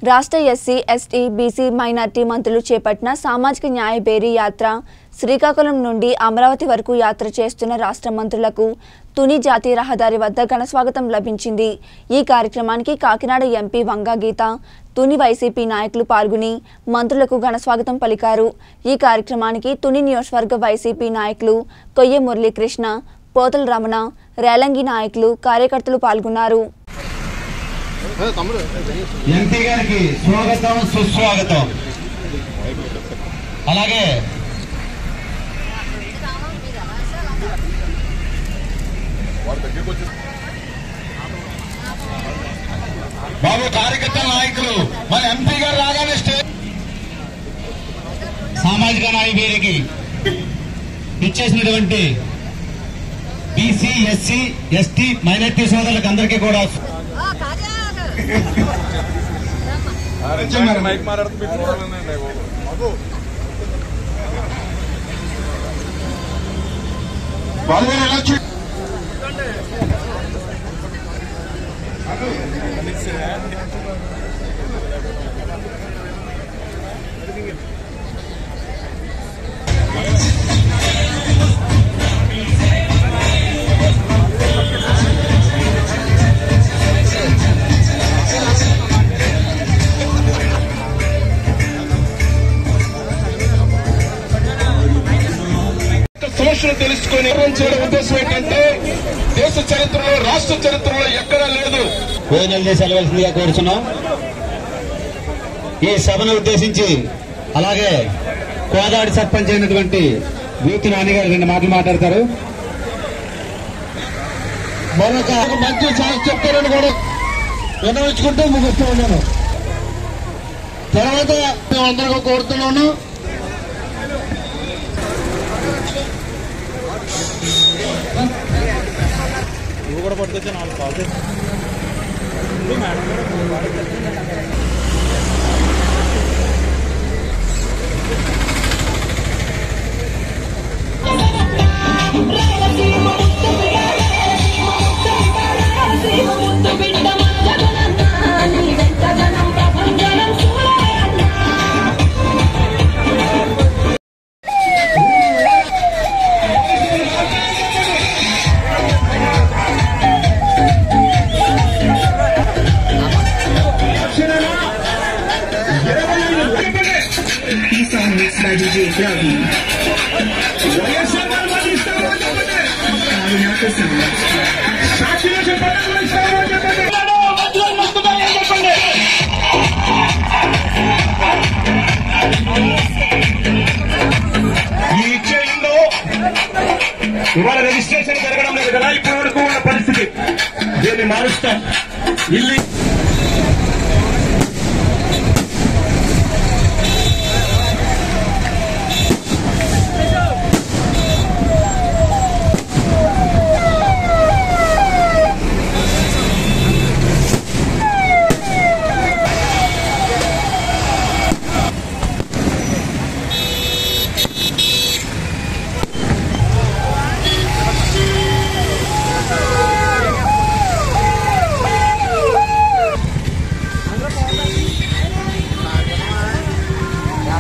రాష్ట్ర SC ST BC minority మంత్రులు చేపట్టిన సామాజిక న్యాయ బేరీ యాత్ర శ్రీకాకుళం నుండి అమరావతి వరకు యాత్ర చేస్తున్న రాష్ట్ర మంత్రులకు తుని జాతీయ రహదారి వద్ద ఘనస్వాగతం లభించింది ఈ కార్యక్రమానికి కాకినాడ ఎంపీ వంగా గీత తుని వైసీపీ నాయకులు పాల్గొని మంత్రులకు ఘనస్వాగతం పలికారు ఈ కార్యక్రమానికి తుని నియోజకవర్గ వైసీపీ నాయకులు కొయ్య మురళీకృష్ణ పోతల రమణ రేలంగి నాయకులు కార్యకర్తలు పాల్గొన్నారు ఎంపీ గారికి స్వాగతం సుస్వాగతం అలాగే బాబు కార్యకర్త నాయకులు మన ఎంపీ గారు రాగానే స్టే సామాజిక న్యాయ వేదికి ఇచ్చేసినటువంటి బీసీ ఎస్సీ ఎస్టీ మైనార్టీ సోదరులకు అందరికీ కూడా మైక్ మాట్లాడుతూ మీరు చూడాలనే బాబు వాళ్ళు ఎలా చూ సమస్యలు తెలుసుకొని నిర్ణయం చేయడం ఉద్దేశం ఏంటంటే దేశ చరిత్రలో రాష్ట్ర చరిత్రలో ఎక్కడా లేదు భోజనాలు చేసి వెళ్ళవలసిందిగా కోరుచున్నాం ఈ సభను ఉద్దేశించి అలాగే కోదాడి సర్పంచ్ అయినటువంటి వీతి నాని గారు రెండు మాటలు మాట్లాడతారు మరొక మంచి ఛాన్స్ చెప్తారని కూడా వినవించుకుంటూ ముగిస్తూ ఉన్నాను తర్వాత మేమందరికీ కోరుతున్నాను This song mixed by DJ Flavi. Carrying out the sound. ఈ ఇచ్చేయంలో ఇవాళ రిజిస్ట్రేషన్ జరగడం లేదు కదా ఇప్పటి వరకు ఉన్న పరిస్థితి దీన్ని మారుస్తాం ఇల్లు